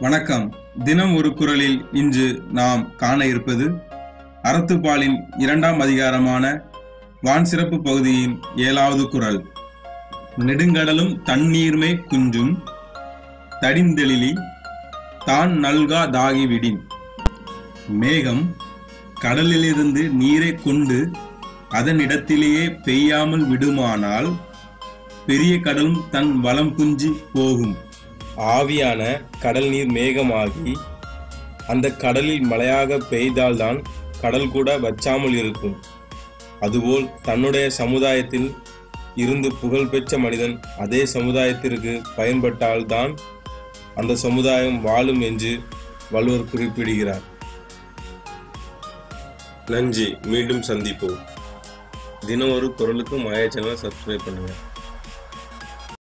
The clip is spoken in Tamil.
வணக்கம் தினம் ஒரு குரலில் இன்று நாம் காண இருப்பது அறத்துப்பாலின் இரண்டாம் அதிகாரமான வான் சிறப்பு பகுதியின் ஏழாவது குரல் நெடுங்கடலும் தண்ணீர்மை குஞ்சும் தடிந்தெழிலி தான் நல்கா தாகிவிடின் மேகம் கடலிலிருந்து நீரை கொண்டு அதனிடத்திலேயே பெய்யாமல் விடுமானால் பெரிய கடலும் தன் வளம் குஞ்சி போகும் ஆவியான கடல் நீர் மேகமாகி அந்த கடலில் மழையாக பெய்தால்தான் கடல் கூட வச்சாமல் இருக்கும் அதுபோல் தன்னுடைய சமுதாயத்தில் இருந்து புகழ்பெற்ற மனிதன் அதே சமுதாயத்திற்கு பயன்பட்டால்தான் அந்த சமுதாயம் வாழும் என்று வள்ளுவர் குறிப்பிடுகிறார் நன்றி மீண்டும் சந்திப்போம் தினம் ஒரு குரலுக்கு மாயா சேனலை சப்ஸ்கிரைப் பண்ணுங்க